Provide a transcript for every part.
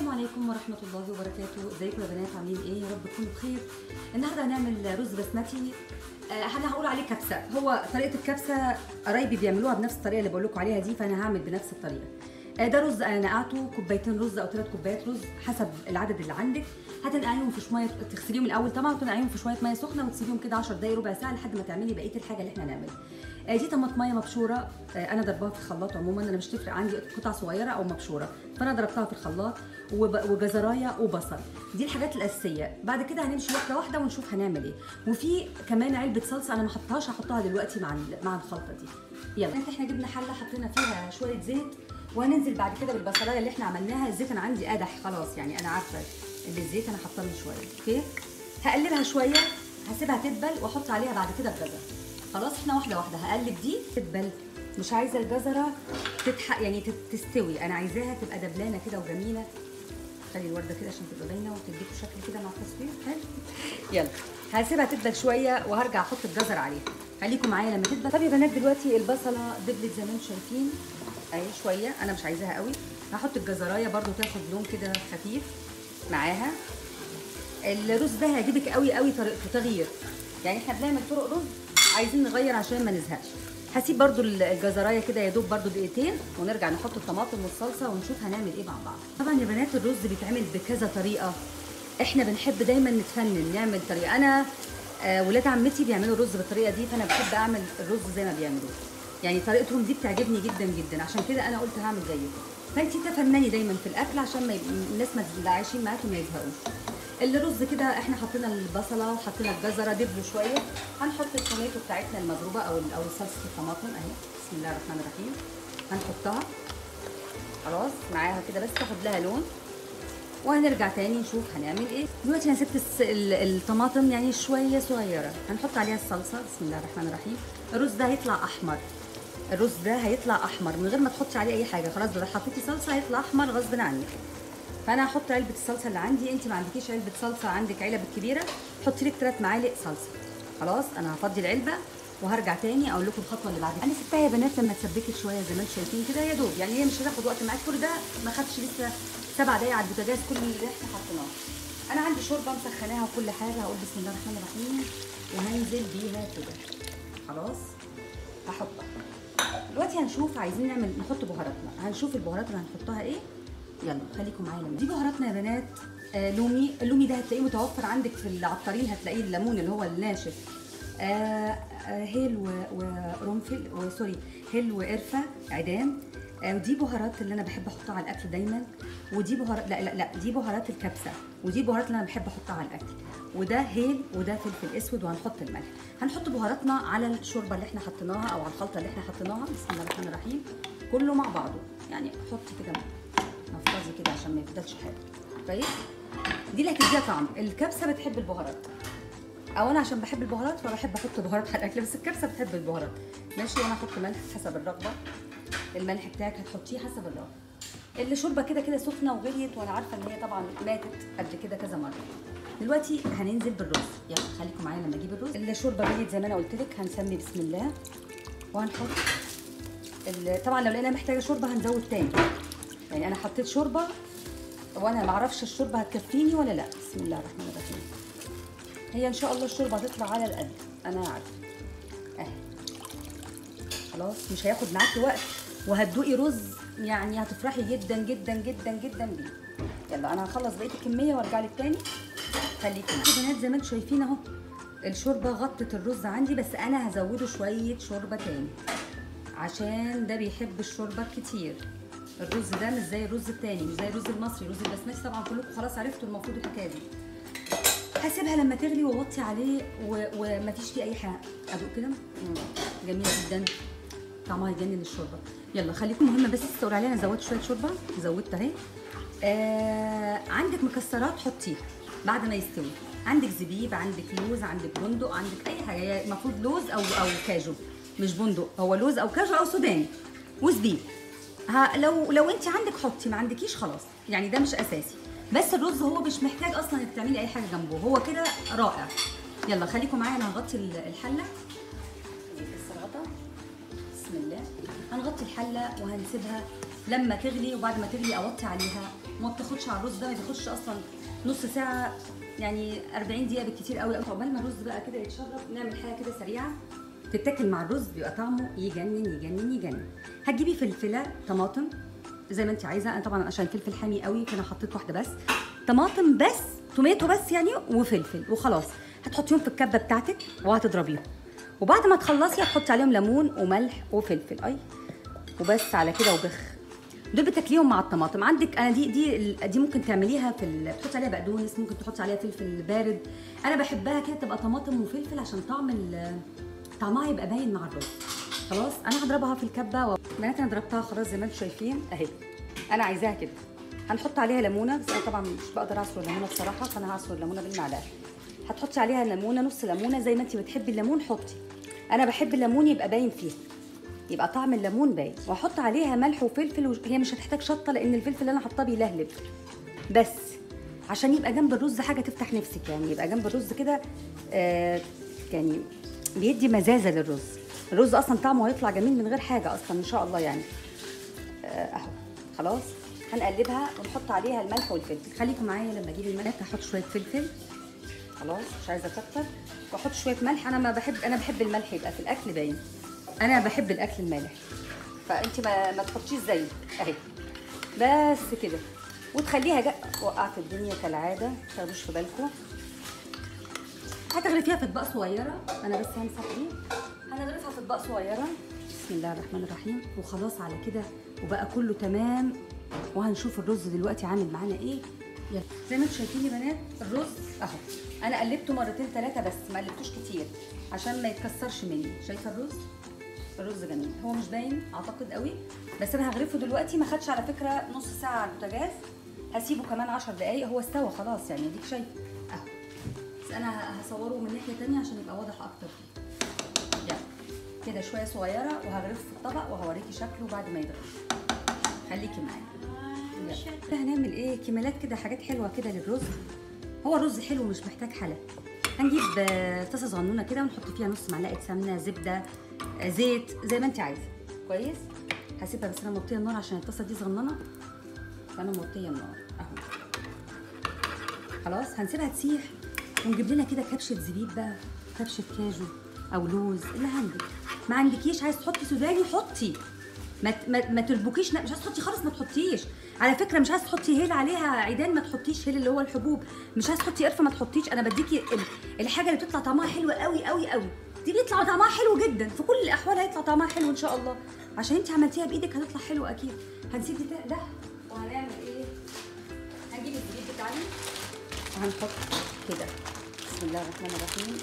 عليكم ورحمة الله وبركاته، ازيكم يا بنات عاملين ايه؟ يا رب تكونوا بخير. النهارده هنعمل رز بسمتي آه، انا هقول عليه كبسة، هو طريقة الكبسة قرايبي بيعملوها بنفس الطريقة اللي بقول لكم عليها دي فأنا هعمل بنفس الطريقة. آه، ده رز انا نقعته كوبايتين رز او ثلاث كوبايات رز حسب العدد اللي عندك هتنقعيهم في شويه تغسليهم الاول طبعا وتنقعيهم في شويه ميه سخنه وتسيبيهم كده 10 دقايق ربع ساعه لحد ما تعملي بقيه الحاجه اللي احنا هنعملها آه، دي طماطميه مبشوره آه، انا ضربها في الخلاط عموما انا مش تفرق عندي قطع صغيره او مبشوره فانا ضربتها في الخلاط وب- وجزرايه وبصل دي الحاجات الاساسيه بعد كده هنمشي واحده واحده ونشوف هنعمل ايه وفي كمان علبه صلصه انا ما حطيتهاش هحطها دلوقتي مع ال- مع الخلطه دي يلا احنا جبنا حله حطينا فيها شويه زيت وهننزل بعد كده بالبصلايه اللي احنا عملناها الزيت انا عندي قدح خلاص يعني انا عارفه ان الزيت انا حاطه له شويه اوكي هقلبها شويه هسيبها تدبل واحط عليها بعد كده الجزر خلاص احنا واحده واحده هقلب دي تدبل مش عايزه الجزره تتحق يعني تت- تستوي انا عايزاها تبقى دبلانه كده وجميله خلي الورده كده عشان تبقى باينه وتديكوا شكل كده مع التصوير حلو يلا هسيبها تدبل شويه وهرجع احط الجزر عليها خليكم معايا لما تدبل طب يا بنات دلوقتي البصله دبلت زي ما انتم شايفين اهي شويه انا مش عايزاها قوي هحط الجزرايه برده تاخد لون كده خفيف معاها الرز ده هيعجبك قوي قوي طريقته تغيير يعني احنا بنعمل طرق رز عايزين نغير عشان ما نزهقش هسيب برضو الجزرايه كده يا دوب برضو دقيقتين ونرجع نحط الطماطم والصلصه ونشوف هنعمل ايه مع بعض طبعا يا بنات الرز بيتعمل بكذا طريقه احنا بنحب دايما نتفنن نعمل طريقه انا آه ولاد عمتي بيعملوا الرز بالطريقه دي فانا بحب اعمل الرز زي ما بيعملوه يعني طريقتهم دي بتعجبني جدا جدا عشان كده انا قلت هعمل زيكم فانت تفنني دايما في الاكل عشان ما يبقى الناس ما اللي عايشين معاكم ما يزهقوش الرز كده احنا حطينا البصله وحطينا الجزره دبلوا شويه هنحط التوميتو بتاعتنا المضروبه او او صلصه الطماطم اهي بسم الله الرحمن الرحيم هنحطها خلاص معاها كده بس تاخد لها لون وهنرجع تاني نشوف هنعمل ايه دلوقتي انا سبت الس- ال- الطماطم يعني شويه صغيره هنحط عليها الصلصه بسم الله الرحمن الرحيم الرز ده هيطلع احمر الرز ده هيطلع احمر من غير ما تحطي عليه اي حاجه خلاص لو حطيتي صلصه هيطلع احمر غصب عنك فانا هحط علبه الصلصه اللي عندي انت ما عندكيش علبه صلصه عندك علب كبيره حطي لك 3 معالق صلصه خلاص انا هفضي العلبه وهرجع تاني اقول لكم الخطوه اللي بعدها انا سبتها يا بنات لما تسبكت شويه زي ما انتم شايفين كده يا دوب يعني هي مش هتاخد وقت معاك كل ده ما خدش لسه سبع دقايق على البوتاجاز كل اللي احنا حطيناه انا عندي شوربه مسخناها وكل حاجه هقول بسم الله الرحمن الرحيم وهنزل بيها كده خلاص هحطها دلوقتي هنشوف عايزين نعمل نحط بهاراتنا هنشوف البهارات اللي هنحطها ايه يلا خليكم معايا لما دي بهاراتنا يا بنات آه لومي اللومي ده هتلاقيه متوفر عندك في العطارين هتلاقيه الليمون اللي هو الناشف آه آه هيل و- وقرنفل وسوري هيل وقرفه عيدان آه ودي بهارات اللي انا بحب احطها على الاكل دايما ودي بهارات لا لا لا دي بهارات الكبسه ودي بهارات اللي انا بحب احطها على الاكل وده هيل وده فلفل اسود وهنحط الملح هنحط بهاراتنا على الشوربه اللي احنا حطيناها او على الخلطه اللي احنا حطيناها بسم الله الرحمن الرحيم كله مع بعضه يعني حطي كده نفضي كده عشان ما يفضلش حاجه كويس دي اللي هتديها طعم الكبسه بتحب البهارات او انا عشان بحب البهارات فبحب احط بهارات على الاكل بس الكبسه بتحب البهارات ماشي وانا احط ملح حسب الرغبه الملح بتاعك هتحطيه حسب الرغبه الشوربه كده كده سخنه وغليت وانا عارفه ان هي طبعا ماتت قبل كده كذا مره دلوقتي هننزل بالرز يلا خليكم معايا لما اجيب الرز الشوربه غليت زي ما انا قلت لك هنسمي بسم الله وهنحط ال- طبعا لو لقينا محتاجه شوربه هنزود تاني يعني انا حطيت شوربه وانا ما اعرفش الشوربه هتكفيني ولا لا بسم الله الرحمن الرحيم هي ان شاء الله الشوربه هتطلع على القد انا عارفه اهي خلاص مش هياخد معاكي وقت وهتدوقي رز يعني هتفرحي جدا جدا جدا جدا بيه يلا انا هخلص بقيه الكميه وارجع لك تاني خليكي معايا يا بنات زي ما انتم شايفين اهو الشوربه غطت الرز عندي بس انا هزوده شويه شوربه تاني عشان ده بيحب الشوربه كتير الرز ده مش زي الرز التاني مش زي الرز المصري الرز البسمتي طبعا كلكم خلاص عرفتوا المفروض الحكايه دي هسيبها لما تغلي واوطي عليه و... ومفيش فيه اي حاجه ادوق كده مم. جميله جدا طعمها يجنن الشوربه يلا خليكم مهمه بس تقول عليها انا زودت شويه شوربه زودت اهي آه عندك مكسرات حطيها بعد ما يستوي عندك زبيب عندك لوز عندك بندق عندك اي حاجه هي المفروض لوز او او كاجو مش بندق هو لوز او كاجو او سوداني وزبيب ها لو لو انت عندك حطي ما عندكيش خلاص يعني ده مش اساسي بس الرز هو مش محتاج اصلا انك تعملي اي حاجه جنبه هو كده رائع يلا خليكم معايا انا هغطي ال- الحله بس الغطا بسم الله هنغطي الحله وهنسيبها لما تغلي وبعد ما تغلي اوطي عليها وما بتاخدش على الرز ده ما بياخدش اصلا نص ساعه يعني 40 دقيقه بالكتير قوي عقبال ما الرز بقى كده يتشرب نعمل حاجه كده سريعه تتاكل مع الرز بيبقى طعمه يجنن يجنن يجنن هتجيبي فلفله طماطم زي ما انت عايزه انا طبعا عشان الفلفل حامي قوي فانا حطيت واحده بس طماطم بس توميتو بس يعني وفلفل وخلاص هتحطيهم في الكبه بتاعتك وهتضربيهم وبعد ما تخلصي هتحطي عليهم ليمون وملح وفلفل اي وبس على كده وبخ دول بتاكليهم مع الطماطم عندك انا دي دي دي ممكن تعمليها في ال... بتحطي عليها بقدونس ممكن تحطي عليها فلفل بارد انا بحبها كده تبقى طماطم وفلفل عشان طعم ال... طعمها يبقى باين مع الرز خلاص انا هضربها في الكبه و... بنات انا ضربتها خلاص زي ما انتم شايفين اهي انا عايزاها كده هنحط عليها ليمونه بس انا طبعا مش بقدر اعصر الليمونه بصراحه فانا هعصر الليمونه بالمعلقه هتحطي عليها ليمونه نص ليمونه زي ما انت بتحبي الليمون حطي انا بحب الليمون يبقى باين فيه يبقى طعم الليمون باين واحط عليها ملح وفلفل وهي هي مش هتحتاج شطه لان الفلفل اللي انا حاطاه بيلهلب بس عشان يبقى جنب الرز حاجه تفتح نفسك يعني يبقى جنب الرز كده آه يعني بيدي مزازه للرز الرز اصلا طعمه هيطلع جميل من غير حاجه اصلا ان شاء الله يعني آه، اهو خلاص هنقلبها ونحط عليها الملح والفلفل خليكم معايا لما اجيب الملح هحط شويه فلفل خلاص مش عايزه اكتر واحط شويه ملح انا ما بحب انا بحب الملح يبقى في الاكل باين انا بحب الاكل المالح فانت ما, ما تحطيش زيي اهي بس كده وتخليها جا وقعت الدنيا كالعاده ما تاخدوش في بالكم هتغرفيها في اطباق صغيره انا بس همسح دي هنغرفها في اطباق صغيره بسم الله الرحمن الرحيم وخلاص على كده وبقى كله تمام وهنشوف الرز دلوقتي عامل معانا ايه يلا زي ما انتم شايفين يا بنات الرز اهو انا قلبته مرتين ثلاثه بس ما قلبتوش كتير عشان ما يتكسرش مني شايفه الرز الرز جميل هو مش باين اعتقد قوي بس انا هغرفه دلوقتي ما خدش على فكره نص ساعه على البوتاجاز هسيبه كمان 10 دقايق هو استوى خلاص يعني اديك شايف اهو بس انا هصوره من ناحيه تانية عشان يبقى واضح اكتر يلا كده شويه صغيره وهغرفه في الطبق وهوريكي شكله بعد ما يتغرف خليكي معايا يلا هنعمل ايه كمالات كده حاجات حلوه كده للرز هو الرز حلو مش محتاج حلا هنجيب آه، طاسه صغنونه كده ونحط فيها نص معلقه سمنه زبده آه، زيت زي ما انت عايزه كويس هسيبها بس انا موطيه النار عشان الطاسه دي صغننه فانا موطيه النار اهو خلاص هنسيبها تسيح ونجيب لنا كده كبشه زبيب بقى كبشه كاجو او لوز اللي عندك ما عندكيش عايز تحطي سوداني حطي ما ت- ما, ما تربكيش لا، مش عايز تحطي خالص ما تحطيش على فكره مش عايز تحطي هيل عليها عيدان ما تحطيش هيل اللي هو الحبوب مش عايز تحطي قرفه ما تحطيش انا بديكي ال- الحاجه اللي بتطلع طعمها حلو قوي قوي قوي دي بيطلع طعمها حلو جدا في كل الاحوال هيطلع طعمها حلو ان شاء الله عشان انت عملتيها بايدك هتطلع حلو اكيد هنسيب ده- ده وهنعمل ايه هنجيب الزبيب بتاعنا وهنحط كده بسم الله الرحمن الرحيم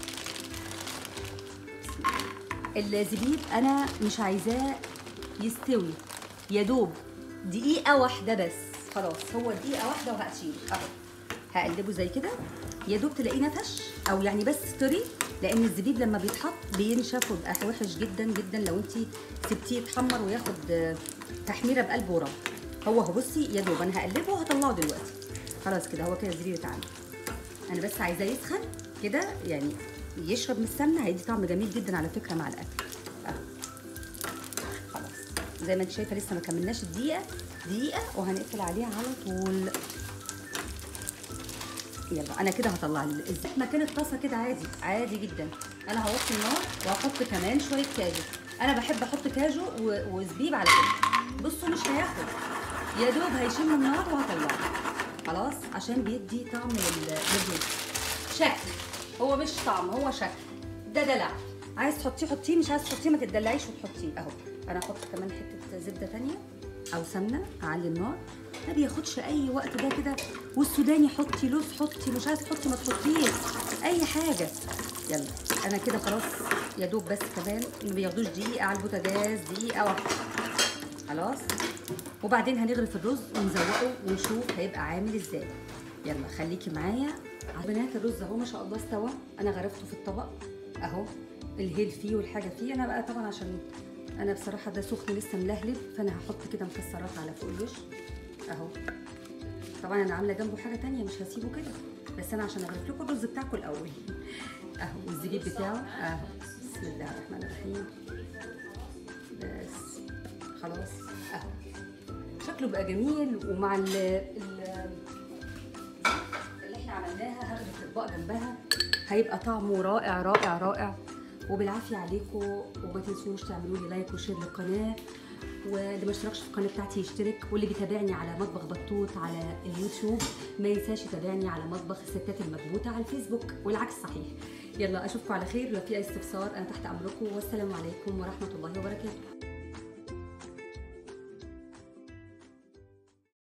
الزبيب انا مش عايزاه يستوي يا دوب دقيقة واحدة بس خلاص هو دقيقة واحدة وهشيله اهو هقلبه زي كده يا دوب تلاقيه نفش او يعني بس طري لان الزبيب لما بيتحط بينشف ويبقى وحش جدا جدا لو انت سبتيه يتحمر وياخد آه، تحميره بقلب ورب هو هو بصي يا دوب انا هقلبه وهطلعه دلوقتي خلاص كده هو كده الزبيب اتعمل انا بس عايزاه يسخن كده يعني يشرب من السمنه هيدي طعم جميل جدا على فكره مع الاكل اهو خلاص زي ما انت شايفه لسه ما كملناش الدقيقه دقيقه وهنقفل عليه على طول يلا انا كده هطلع ال- الزيت مكان الطاسه كده عادي عادي جدا انا هوطي النار وهحط كمان شويه كاجو انا بحب احط كاجو و- وزبيب على كده بصوا مش هياخد يا دوب هيشم النار وهطلعه خلاص عشان بيدي طعم لل- للرز شكل هو مش طعم هو شكل ده دلع عايز تحطيه حطيه مش عايز تحطيه ما تدلعيش وتحطيه اهو انا هحط كمان حته زبده تانية او سمنه اعلي النار ما بياخدش اي وقت ده كده والسوداني حطي لوز حطي مش عايز تحطي ما تحطيش اي حاجه يلا انا كده خلاص يا دوب بس كمان ما بياخدوش دقيقه على البوتاجاز دقيقه واحده خلاص وبعدين هنغرف الرز ونزوقه ونشوف هيبقى عامل ازاي يلا خليكي معايا بنات الرز اهو ما شاء الله استوى انا غرفته في الطبق اهو الهيل فيه والحاجه فيه انا بقى طبعا عشان انا بصراحه ده سخن لسه ملهلب فانا هحط كده مكسرات على فوق الوش اهو طبعا انا عامله جنبه حاجه تانية مش هسيبه كده بس انا عشان اغرف لكم الرز بتاعكم الاول اهو والزبيب بتاعه اهو بسم الله الرحمن الرحيم بس خلاص اهو شكله بقى جميل ومع ال ال- اللي احنا عملناها هاخد اطباق جنبها هيبقى طعمه رائع رائع رائع وبالعافيه عليكم وما تنسوش تعملوا لي لايك وشير للقناه واللي ما اشتركش في القناه بتاعتي يشترك واللي بيتابعني على مطبخ بطوط على اليوتيوب ما ينساش يتابعني على مطبخ الستات المكبوته على الفيسبوك والعكس صحيح يلا اشوفكم على خير لو في اي استفسار انا تحت امركم والسلام عليكم ورحمه الله وبركاته